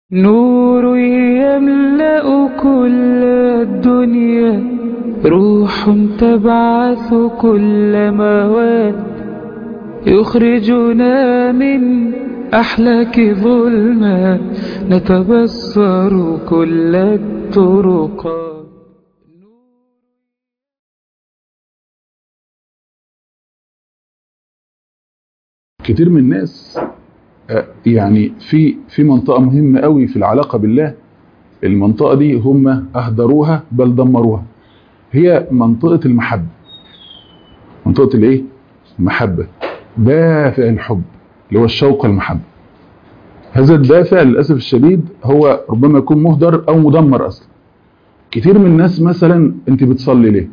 نور يملأ كل الدنيا روح تبعث كل مواد يخرجنا من أحلاك ظلمات نتبصر كل الطرقات كتير من الناس آه، يعني في في منطقة مهمة قوي في العلاقة بالله المنطقة دي هم أهدروها بل دمروها هي منطقة المحبة منطقة الايه المحبة دافع الحب اللي هو الشوق والمحبة هذا الدافع للأسف الشديد هو ربما يكون مهدر أو مدمر أصلا كتير من الناس مثلا انت بتصلي ليه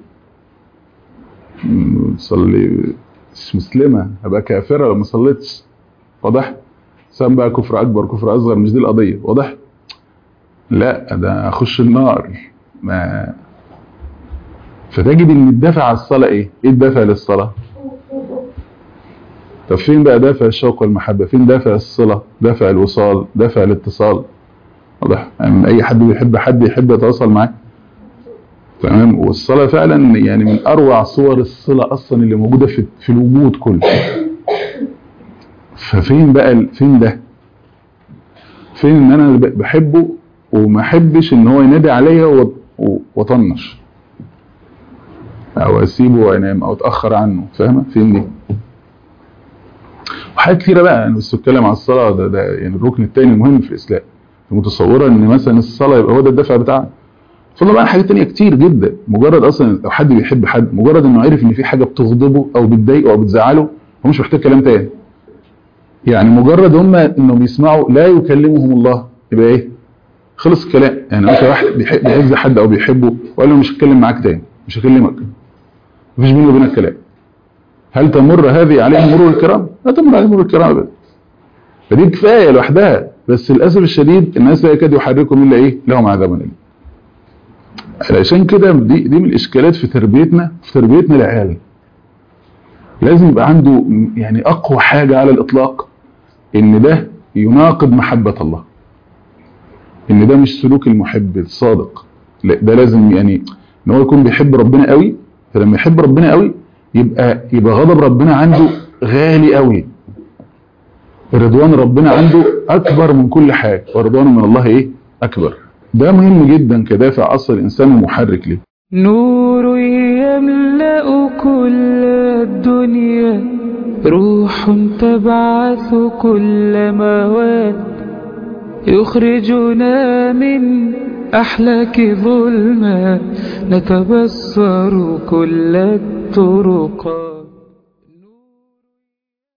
مم، بتصلي مش مسلمة هبقى كافرة لو ما صليتش واضح سواء بقى كفر أكبر كفر أصغر مش دي القضية واضح لا ده أخش النار ما فتجد ان الدافع على الصلاة ايه ايه الدافع للصلاة طب فين بقى دافع الشوق والمحبة فين دافع الصلة دافع الوصال دافع الاتصال واضح يعني اي حد بيحب حد يحب يتواصل معاه تمام والصلاة فعلا يعني من اروع صور الصلة اصلا اللي موجودة في, في الوجود كله ففين بقى ال- فين ده فين ان انا ب- بحبه وما احبش ان هو ينادي عليا و- و- واطنش او اسيبه وانام او اتاخر عنه فاهمه فين دي وحاجات كتيره بقى انا بس بتكلم على الصلاه ده, ده يعني الركن الثاني المهم في الاسلام متصوره ان مثلا الصلاه يبقى هو ده الدافع بتاعها فضل بقى حاجات تانية كتير جدا مجرد اصلا لو حد بيحب حد مجرد انه عارف ان في حاجه بتغضبه او بتضايقه او بتزعله هو مش محتاج كلام تاني يعني مجرد هم انهم يسمعوا لا يكلمهم الله يبقى ايه خلص الكلام يعني انت واحد بيحب بيعز حد او بيحبه وقال له مش هتكلم معاك تاني مش هكلمك مفيش بينه وبينك كلام هل تمر هذه عليهم مرور الكرام لا تمر عليهم مرور الكرام ابدا فدي كفايه لوحدها بس للاسف الشديد الناس لا يكاد يحركهم الا ايه لهم عذاب اليم علشان كده دي دي من الاشكالات في تربيتنا في تربيتنا للعيال لازم يبقى عنده يعني اقوى حاجه على الاطلاق ان ده يناقض محبه الله ان ده مش سلوك المحب الصادق لا ده لازم يعني ان هو يكون بيحب ربنا قوي فلما يحب ربنا قوي يبقى يبقى غضب ربنا عنده غالي قوي رضوان ربنا عنده اكبر من كل حاجه ورضوانه من الله ايه اكبر ده مهم جدا كدافع اصل الانسان ومحرك ليه نور يملأ كل الدنيا روح تبعث كل مواد يخرجنا من أحلاك ظلمات نتبصر كل الطرقات